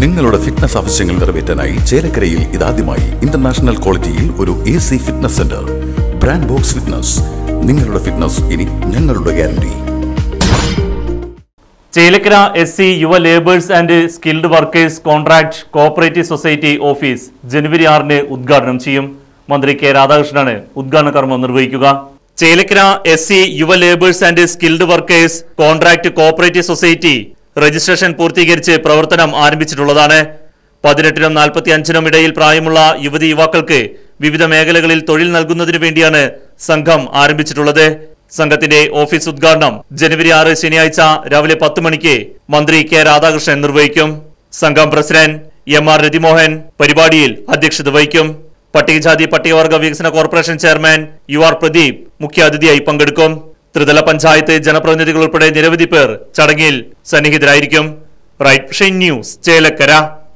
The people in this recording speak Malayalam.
നിങ്ങളുടെ ഫിറ്റ്നസ് ആവശ്യങ്ങൾ നിറവേറ്റാനായി ചേലക്കരയിൽ ഇതാദ്യമായി ഇന്റർനാഷണൽ ക്വാളിറ്റിയിൽ ഒരു A C fitness centre brand Box Fitness നിങ്ങളുടെ ഫിറ്റ്നസ് ഇനി ഞങ്ങളുടെ guarantee Chelakkara S C Yuva labours and skilled workers contract cooperative society office ജനുവരി ആറിന് ഉദ്ഘാടനം ചെയ്യും മന്ത്രി കെ രാധാകൃഷ്ണനാണ് ഉദ്ഘാടന കർമ്മം നിർവഹിക്കുക Chelakkara S C Yuva labours and skilled workers contract cooperative society registration പൂർത്തീകരിച്ച് പ്രവർത്തനം ആരംഭിച്ചിട്ടുള്ളതാണ് പതിനെട്ടിനും നാൽപ്പത്തി അഞ്ചിനും ഇടയിൽ പ്രായമുള്ള യുവതി യുവാക്കൾക്ക് വിവിധ മേഖലകളിൽ തൊഴിൽ നൽകുന്നതിനു വേണ്ടിയാണ് സംഘം ആരംഭിച്ചിട്ടുള്ളത് സംഘത്തിന്റെ ഓഫീസ് ഉദ്ഘാടനം ജനുവരി ആറ് ശനിയാഴ്ച രാവിലെ പത്ത് മണിക്ക് മന്ത്രി കെ രാധാകൃഷ്ണൻ നിർവഹിക്കും സംഘം പ്രസിഡന്റ് എം ആർ രതിമോഹൻ പരിപാടിയിൽ അധ്യക്ഷത വഹിക്കും പട്ടികജാതി പട്ടികവർഗ വികസന corporation chairman U R Pradeep മുഖ്യാതിഥിയായി പങ്കെടുക്കും ത്രിതല പഞ്ചായത്ത് ജനപ്രതിനിധികൾ ഉൾപ്പെടെ നിരവധി പേർ ചടങ്ങിൽ സന്നിഹിതരായിരിക്കും റൈറ്റ് ന്യൂസ് ചേലക്കര